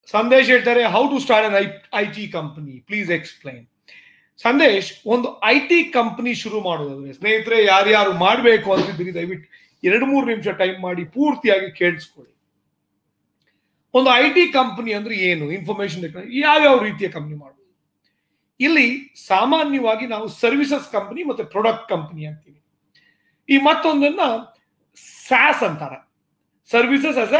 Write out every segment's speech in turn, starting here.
ಸಂದೇಶ್ ಹೇಳ್ತಾರೆ how to start an I I T company please explain Sandesh ಒಂದು I T company ಶುರು ಮಾಡೋದಾದ್ರೆ ಸ್ನೇಹಿತರೆ ಯಾರ್ಯಾರು ಮಾಡಬೇಕು ಅಂತಿದ್ದೀರಿ ದಯವಿಟ್ಟು ಎರಡು ಮೂರು ನಿಮಿಷ ಟೈಮ್ ಮಾಡಿ ಪೂರ್ತಿಯಾಗಿ ಕೇಳಿಸ್ಕೊಳ್ಳಿ ಒಂದು ಐ ಟಿ ಕಂಪನಿ ಅಂದ್ರೆ ಏನು ಇನ್ಫಾರ್ಮೇಶನ್ ಟೆಕ್ನಾಲಜಿ ಯಾವ್ಯಾವ ರೀತಿಯ ಕಂಪನಿ ಮಾಡ್ಬೋದು ಇಲ್ಲಿ ಸಾಮಾನ್ಯವಾಗಿ ನಾವು ಸರ್ವಿಸಸ್ ಕಂಪನಿ ಮತ್ತೆ ಪ್ರಾಡಕ್ಟ್ ಕಂಪನಿ ಅಂತೀವಿ ಈ ಮತ್ತೊಂದನ್ನ ಸ್ಯಾಸ್ ಅಂತಾರೆ ಸರ್ವಿಸಸ್ ಆಸ್ ಎ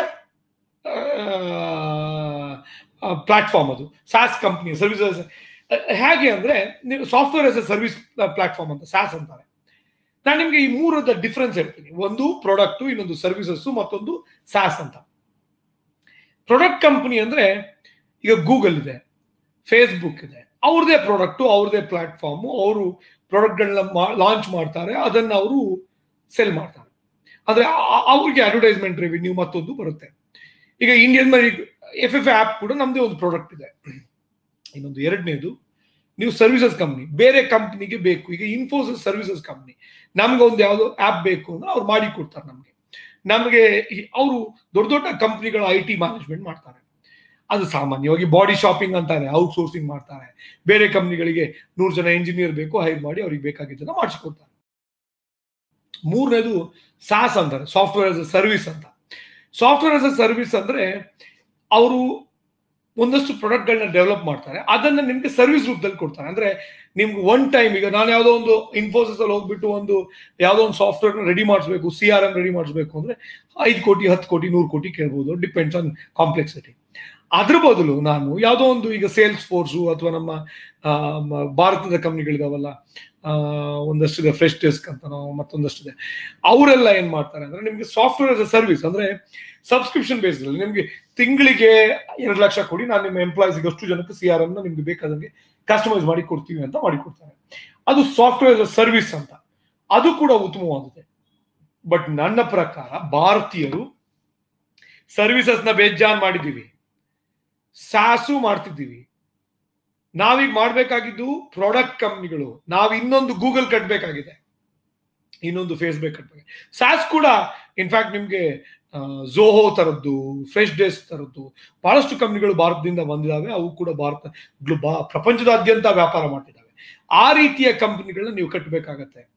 ಪ್ಲಾಟ್ಫಾರ್ಮ್ ಅದು ಸ್ಯಾಸ್ ಕಂಪನಿ ಸರ್ವಿಸಸ್ ಹೇಗೆ ಅಂದ್ರೆ ನೀವು software as a service platform ಅಂತ ಸ್ಯಾಸ್ ಅಂತಾರೆ ನಾನು ನಿಮಗೆ ಈ ಮೂರದ ಡಿಫ್ರೆನ್ಸ್ ಹೇಳ್ತೀನಿ ಒಂದು ಪ್ರಾಡಕ್ಟ್ ಇನ್ನೊಂದು ಸರ್ವಿಸಸ್ ಮತ್ತೊಂದು ಸ್ಯಾಸ್ ಅಂತ ಪ್ರಾಡಕ್ಟ್ ಕಂಪನಿ ಅಂದ್ರೆ ಈಗ ಗೂಗಲ್ ಇದೆ ಫೇಸ್ಬುಕ್ ಇದೆ ಅವ್ರದೇ ಪ್ರಾಡಕ್ಟು ಅವ್ರದೇ ಪ್ಲಾಟ್ಫಾರ್ಮು ಅವರು ಪ್ರಾಡಕ್ಟ್ಗಳನ್ನ ಲಾಂಚ್ ಮಾಡ್ತಾರೆ ಅದನ್ನು ಅವರು ಸೆಲ್ ಮಾಡ್ತಾರೆ ಅಂದ್ರೆ ಅವ್ರಿಗೆ ಅಡ್ವರ್ಟೈಸ್ಮೆಂಟ್ ರೆವಿನ್ಯೂ ಮತ್ತೊಂದು ಬರುತ್ತೆ ಈಗ ಇಂಡಿಯನ್ ಎಫ್ ಎಫ್ ಆ್ಯಪ್ ಕೂಡ ನಮ್ಮದೇ ಒಂದು ಪ್ರಾಡಕ್ಟ್ ಇದೆ ಇನ್ನೊಂದು ಎರಡನೇದು ನೀವು ಸರ್ವಿಸಸ್ ಕಂಪ್ನಿ ಬೇರೆ ಕಂಪ್ನಿಗೆ ಬೇಕು ಈಗ ಇನ್ಫೋಸಿಸ್ ಸರ್ವಿಸಸ್ ಕಂಪ್ನಿ ನಮ್ಗೆ ಒಂದು ಯಾವುದೋ ಆ್ಯಪ್ ಬೇಕು ಅಂದ್ರೆ ಅವ್ರು ಮಾಡಿ ಕೊಡ್ತಾರೆ ನಮಗೆ ನಮಗೆ ಅವರು ದೊಡ್ಡ ದೊಡ್ಡ ಕಂಪ್ನಿಗಳ ಐ ಟಿ ಮ್ಯಾನೇಜ್ಮೆಂಟ್ ಮಾಡ್ತಾರೆ ಅದು ಸಾಮಾನ್ಯವಾಗಿ ಬಾಡಿ ಶಾಪಿಂಗ್ ಅಂತಾರೆ ಔಟ್ಸೋರ್ಸಿಂಗ್ ಮಾಡ್ತಾರೆ ಬೇರೆ ಕಂಪ್ನಿಗಳಿಗೆ ನೂರು ಜನ ಇಂಜಿನಿಯರ್ ಬೇಕು ಹೈರ್ ಮಾಡಿ ಅವ್ರಿಗೆ ಬೇಕಾಗಿದ್ದನ್ನ ಮಾಡಿಸಿಕೊಡ್ತಾರೆ ಮೂರನೇದು ಸಾಸ್ ಅಂತಾರೆ ಸಾಫ್ಟ್ವೇರ್ ಆಸ್ ಅ ಸರ್ವಿಸ್ ಅಂತ ಸಾಫ್ಟ್ವೇರ್ ಆಸ್ ಅ ಸರ್ವಿಸ್ ಅಂದ್ರೆ ಅವರು ಒಂದಷ್ಟು ಪ್ರಾಡಕ್ಟ್ಗಳನ್ನ ಡೆವಲಪ್ ಮಾಡ್ತಾರೆ ಅದನ್ನ ನಿಮ್ಗೆ ಸರ್ವಿಸ್ ರೂಪದಲ್ಲಿ ಕೊಡ್ತಾರೆ ಅಂದ್ರೆ ನಿಮ್ಗೆ ಒನ್ ಟೈಮ್ ಈಗ ನಾನು ಯಾವುದೋ ಒಂದು ಇನ್ಫೋಸಿಸ್ ಅಲ್ಲಿ ಹೋಗ್ಬಿಟ್ಟು ಒಂದು ಯಾವುದೋ ಒಂದು ಸಾಫ್ಟ್ವೇರ್ ರೆಡಿ ಮಾಡಿಸ್ಬೇಕು ಸಿ ಆರ್ ಎಂ ರೆಡಿ ಮಾಡಿಸ್ಬೇಕು ಅಂದ್ರೆ ಐದು ಕೋಟಿ ಹತ್ತು ಕೋಟಿ ನೂರು ಕೋಟಿ ಕೇಳ್ಬೋದು ಡಿಪೆಂಡ್ಸ್ ಆನ್ ಕಾಂಪ್ಲೆಕ್ಸಿಟಿ ಅದ್ರ ಬದಲು ನಾನು ಯಾವುದೋ ಒಂದು ಈಗ ಸೇಲ್ಸ್ ಫೋರ್ಸು ಅಥವಾ ನಮ್ಮ ಭಾರತದ ಕಂಪ್ನಿಗಳಿದಾವಲ್ಲ ಒಂದಷ್ಟಿದೆ ಫ್ರೆಶ್ ಡೆಸ್ಕ್ ಅಂತ ನಾವು ಮತ್ತೊಂದಷ್ಟಿದೆ ಅವರೆಲ್ಲ ಏನ್ ಮಾಡ್ತಾರೆ ಅಂದ್ರೆ ನಿಮ್ಗೆ ಸಾಫ್ಟ್ವೇರ್ ಆಸ್ ಅ ಸರ್ವಿಸ್ ಅಂದ್ರೆ ಸಬ್ಸ್ಕ್ರಿಪ್ಷನ್ ಬೇಸ್ ನಿಮ್ಗೆ ತಿಂಗಳಿಗೆ ಎರಡು ಲಕ್ಷ ಕೊಡಿ ನಾನು ನಿಮ್ಮ ಎಂಪ್ಲಾಯ್ಸ್ಗೆ ಅಷ್ಟು ಜನಕ್ಕೆ ಸಿ ಆರ್ ಎಮ್ನ ನಿಮ್ಗೆ ಬೇಕಾದಂಗೆ ಕಸ್ಟಮೈಸ್ ಮಾಡಿ ಕೊಡ್ತೀವಿ ಅಂತ ಮಾಡಿ ಕೊಡ್ತಾರೆ ಅದು ಸಾಫ್ಟ್ವೇರ್ ಆಸ್ ಅ ಸರ್ವಿಸ್ ಅಂತ ಅದು ಕೂಡ ಉತ್ತಮವಾಗಿದೆ ಬಟ್ ನನ್ನ ಪ್ರಕಾರ ಭಾರತೀಯರು ಸರ್ವಿಸಸ್ನ ಬೇಜಾನ್ ಮಾಡಿದ್ದೀವಿ ಸಾಸು ಮಾಡ್ತಿದ್ದೀವಿ ನಾವೀಗ ಮಾಡ್ಬೇಕಾಗಿದ್ದು ಪ್ರಾಡಕ್ಟ್ ಕಂಪ್ನಿಗಳು ನಾವು ಇನ್ನೊಂದು ಗೂಗಲ್ ಕಟ್ಬೇಕಾಗಿದೆ ಇನ್ನೊಂದು ಫೇಸ್ಬುಕ್ ಕಟ್ಬೇಕು ಸಾಸ್ ಕೂಡ ಇನ್ಫ್ಯಾಕ್ಟ್ ನಿಮ್ಗೆ ಝೋಹೋ ತರದ್ದು ಫ್ರೆಶ್ ಡೆಸ್ಕ್ ತರದ್ದು ಬಹಳಷ್ಟು ಕಂಪ್ನಿಗಳು ಭಾರತದಿಂದ ಬಂದಿದ್ದಾವೆ ಅವು ಕೂಡ ಭಾರತ ಪ್ರಪಂಚದಾದ್ಯಂತ ವ್ಯಾಪಾರ ಮಾಡ್ತಿದ್ದಾವೆ ಆ ರೀತಿಯ ಕಂಪನಿಗಳನ್ನ ನೀವು ಕಟ್ಟಬೇಕಾಗತ್ತೆ